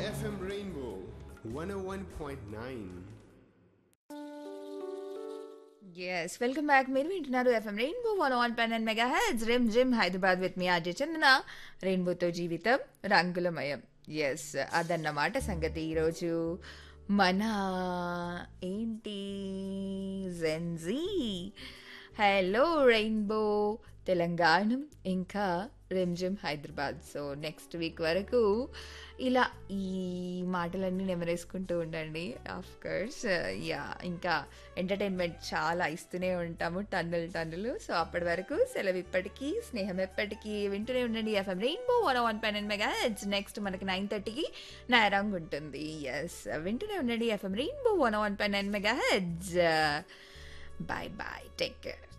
FM Rainbow 101.9. Yes welcome back మీరు వింటున్నారు FM Rainbow one one pen and megahertz Rimjhim Hyderabad with me Ajay Chandana రెయిన్బోతో జీవితం రంగులమయం yes అదన్నమాట సంగతి ఈరోజు మన ఏంటి జెన్జీ హలో రెయిన్బో తెలంగాణ ఇంకా Rimjhim Hyderabad so next week వరకు ఇలా ఈ మాటలన్నీ నెమరేసుకుంటూ ఉండండి ఆఫ్ కోర్స్ యా ఇంకా ఎంటర్టైన్మెంట్ చాలా ఇస్తూనే ఉంటాము టన్నులు టన్నులు సో అప్పటి వరకు సెలవు ఇప్పటికీ స్నేహం ఎప్పటికీ వింటూనే ఉండండి FM Rainbow one one pen and megahertz next మనకి నైన్ థర్టీకి నేరంగ్ ఉంటుంది ఎస్ వింటూనే ఉండండి FM Rainbow one one pen and megahertz bye bye take care